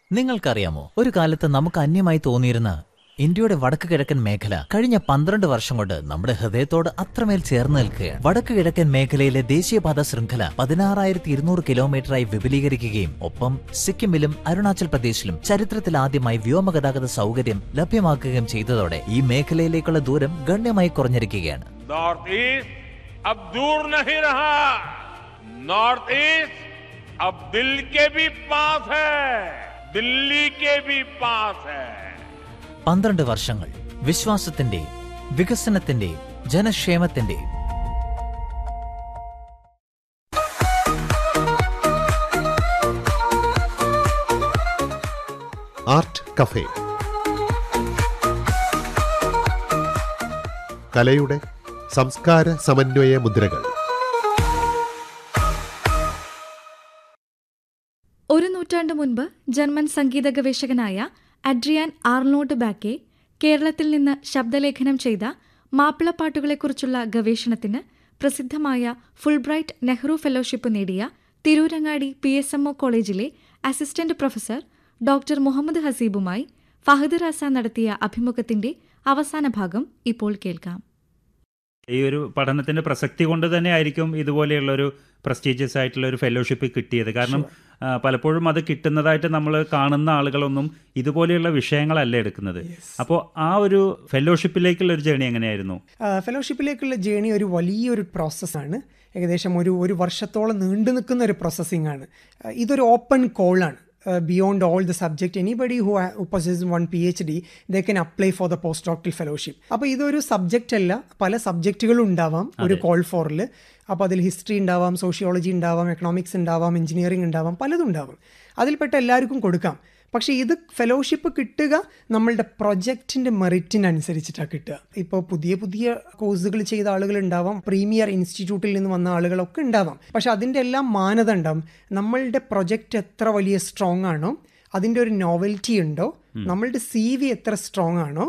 നിങ്ങൾക്കറിയാമോ ഒരു കാലത്ത് നമുക്ക് അന്യമായി തോന്നിയിരുന്ന ഇന്ത്യയുടെ വടക്ക് കിഴക്കൻ മേഖല കഴിഞ്ഞ പന്ത്രണ്ട് വർഷം കൊണ്ട് നമ്മുടെ ഹൃദയത്തോട് അത്രമേൽ ചേർന്ന് നിൽക്കുകയാണ് വടക്ക് കിഴക്കൻ മേഖലയിലെ ദേശീയപാത ശൃംഖല പതിനാറായിരത്തി ഇരുന്നൂറ് കിലോമീറ്ററായി വിപുലീകരിക്കുകയും ഒപ്പം സിക്കിമിലും അരുണാചൽ പ്രദേശിലും ചരിത്രത്തിൽ ആദ്യമായി വ്യോമഗതാഗത സൗകര്യം ലഭ്യമാക്കുകയും ചെയ്തതോടെ ഈ മേഖലയിലേക്കുള്ള ദൂരം ഗണ്യമായി കുറഞ്ഞിരിക്കുകയാണ് नॉर्थ ईस्ट अब दूर नहीं रहा नॉर्थ ईस्ट अब दिल के भी पास है दिल्ली के भी पास है പന്ത്രണ്ട് വർഷങ്ങൾ വിശ്വാസത്തിന്റെ വികസനത്തിന്റെ ജനക്ഷേമത്തിന്റെ ആർട്ട് കഫേ കലയുടെ സംസ്കാര സമന്വയ മുദ്രകൾ ഒരു നൂറ്റാണ്ട് മുൻപ് ജർമ്മൻ സംഗീത ഗവേഷകനായ അഡ്രിയാൻ ആർണോട്ട് ബാക്കെ കേരളത്തിൽ നിന്ന് ശബ്ദലേഖനം ചെയ്ത മാപ്പിളപ്പാട്ടുകളെക്കുറിച്ചുള്ള ഗവേഷണത്തിന് പ്രസിദ്ധമായ ഫുൾബ്രൈറ്റ് നെഹ്റു ഫെലോഷിപ്പ് നേടിയ Tirurangadi P S M O കോളേജിലെ അസിസ്റ്റന്റ് പ്രൊഫസർ ഡോക്ടർ മുഹമ്മദ് ഹസീബുമായി ഫഹദ് റാസ നടത്തിയ അഭിമുഖത്തിന്റെ അവസാന ഭാഗം ഇപ്പോൾ കേൾക്കാം ഈ ഒരു പഠനത്തിന്റെ പ്രസക്തി കൊണ്ട് തന്നെ ആയിരിക്കും ഇതുപോലെയുള്ള ഒരു പ്രസ്റ്റീജിയസ് ആയിട്ടുള്ള ഒരു ഫെലോഷിപ്പ് കിട്ടിയത് കാരണം ആ, പലപ്പോഴും അത് കിട്ടുന്നതായിട്ട് നമ്മൾ കാണുന്ന ആളുകളൊന്നും ഇതുപോലെയുള്ള വിഷയങ്ങളല്ല എടുക്കുന്നത് അപ്പോൾ ആ ഒരു ഫെലോഷിപ്പിലേക്കുള്ള ഒരു ജേണി എങ്ങനെയായിരുന്നു ഫെലോഷിപ്പിലേക്കുള്ള ജേണി ഒരു വലിയൊരു പ്രോസസ്സാണ് ഏകദേശം ഒരു ഒരു വർഷത്തോളം നീണ്ടു നിൽക്കുന്ന ഒരു പ്രോസസ്സിംഗ് ആണ് ആ, ഇതൊരു ഓപ്പൺ കോളാണ് beyond all the subject anybody who possess one P H D they can apply for the post doctoral fellowship അപ്പോൾ ഇതൊരു സബ്ജക്റ്റ് അല്ല പല സബ്ജക്റ്റുകളും ഉണ്ടാവാം ഒരു കോൾ ഫോറിൽ അപ്പോൾ അതിൽ ഹിസ്റ്ററി ഉണ്ടാവാം സോഷ്യോളജി ഉണ്ടാവാം എക്കണോമിക്സ് ഉണ്ടാവാം എഞ്ചിനീയറിംഗ് ഉണ്ടാവാം പലതും ഉണ്ടാവാം അതിൽപ്പെട്ട എല്ലാവർക്കും കൊടുക്കാം പക്ഷേ ഇത് ഫെലോഷിപ്പ് കിട്ടുക നമ്മളുടെ പ്രൊജക്റ്റിൻ്റെ മെറിറ്റിനനുസരിച്ചിട്ടാണ് കിട്ടുക ഇപ്പോൾ പുതിയ പുതിയ കോഴ്സുകൾ ചെയ്ത ആളുകൾ ഉണ്ടാവാം പ്രീമിയർ ഇൻസ്റ്റിറ്റ്യൂട്ടിൽ നിന്ന് വന്ന ആളുകളൊക്കെ ഉണ്ടാവാം പക്ഷെ അതിൻ്റെ എല്ലാം മാനദണ്ഡം നമ്മളുടെ പ്രൊജക്റ്റ് എത്ര വലിയ സ്ട്രോങ് ആണോ അതിൻ്റെ ഒരു നോവൽറ്റി ഉണ്ടോ നമ്മളുടെ സി വി എത്ര സ്ട്രോങ് ആണോ